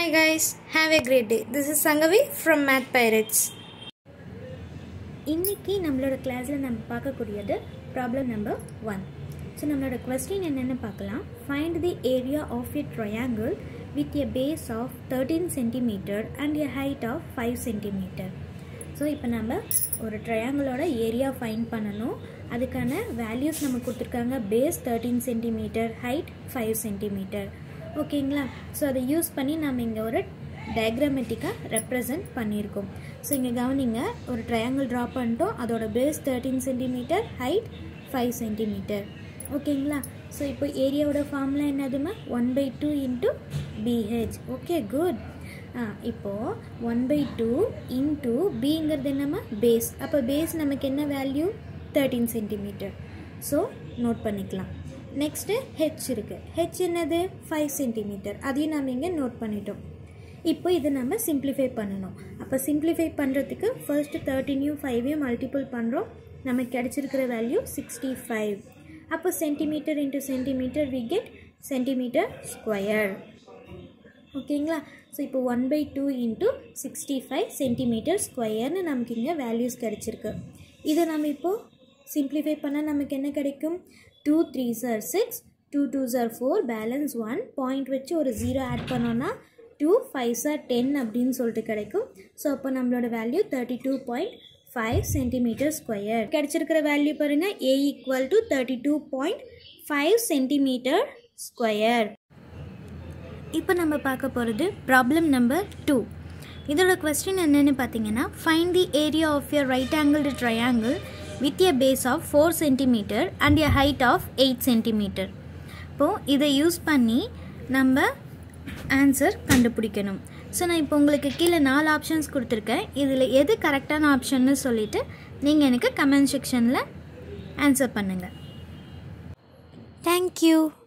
Hi guys, have a great day. This is Sangavi from Math Pirates. இன்னைக்கு நம்மளோட கிளாஸில் நம்ம பார்க்கக்கூடியது ப்ராப்ளம் நம்பர் ஒன் ஸோ நம்மளோட கொஸ்டின் என்னென்னு பார்க்கலாம் find the area of a triangle with a base of thirteen centimetre and a height of five centimetre so இப்போ நம்ம ஒரு ட்ரையாங்கிளோட ஏரியா ஃபைண்ட் பண்ணணும் அதுக்கான வேல்யூஸ் நம்ம கொடுத்துருக்காங்க base thirteen centimetre height five centimetre ஓகேங்களா ஸோ அதை யூஸ் பண்ணி நம்ம இங்கே ஒரு டயக்ராமெட்டிக்காக ரெப்ரசன்ட் பண்ணியிருக்கோம் ஸோ இங்கே கவனிங்க ஒரு ட்ரையாங்கிள் ட்ரா பண்ணிட்டோம் அதோட base thirteen centimetre height five centimetre ஓகேங்களா ஸோ இப்போ ஏரியாவோட ஃபார்முலா என்னதுமா one by two into BH okay good ஆ இப்போது ஒன் பை டூ இன்ட்டு பிங்கிறது என்னம்மா பேஸ் அப்போ பேஸ் நமக்கு என்ன value thirteen centimetre so note பண்ணிக்கலாம் நெக்ஸ்ட்டு ஹெச் இருக்குது ஹெச் என்னது ஃபைவ் சென்டிமீட்டர் அதையும் நம்ம இங்கே நோட் பண்ணிட்டோம் இப்போ இதை நம்ம சிம்ப்ளிஃபை பண்ணணும் அப்போ சிம்ப்ளிஃபை பண்ணுறதுக்கு ஃபர்ஸ்ட்டு தேர்ட்டினையும் ஃபைவையும் மல்டிபிள் பண்ணுறோம் நமக்கு கிடச்சிருக்கிற வேல்யூ சிக்ஸ்டி ஃபைவ் அப்போ centimetre into centimetre we get centimetre square ஓகேங்களா ஸோ இப்போ one by two into sixty five centimetre ஸ்கொயர்னு நமக்கு இங்கே வேல்யூஸ் கிடச்சிருக்கு இதை நம்ம இப்போது சிம்ப்ளிஃபை பண்ணால் நமக்கு என்ன கிடைக்கும் two three sir six two two sir four balance one point வச்சு ஒரு ஜீரோ ஆட் பண்ணோன்னா டூ ஃபைவ் சார் டென் அப்படின்னு சொல்லிட்டு கிடைக்கும் ஸோ அப்போ நம்மளோட value thirty two point five centimetre square கிடச்சிருக்கிற வேல்யூ பாருங்கள் A equal to thirty two point five centimetre square இப்போ நம்ம பார்க்க போகிறது ப்ராப்ளம் நம்பர் டூ இதோட கொஸ்டின் என்னென்னு பார்த்தீங்கன்னா find the area of a right angled triangle with a base of four centimetre and a height of eight centimetre இப்போது இதை use பண்ணி நம்ம ஆன்சர் கண்டுபிடிக்கணும் ஸோ நான் இப்போ உங்களுக்கு கீழே நாலு ஆப்ஷன்ஸ் கொடுத்துருக்கேன் இதில் எது கரெக்டான ஆப்ஷன்னு சொல்லிவிட்டு நீங்கள் எனக்கு கமெண்ட் செக்ஷனில் ஆன்சர் பண்ணுங்கள் தேங்க்யூ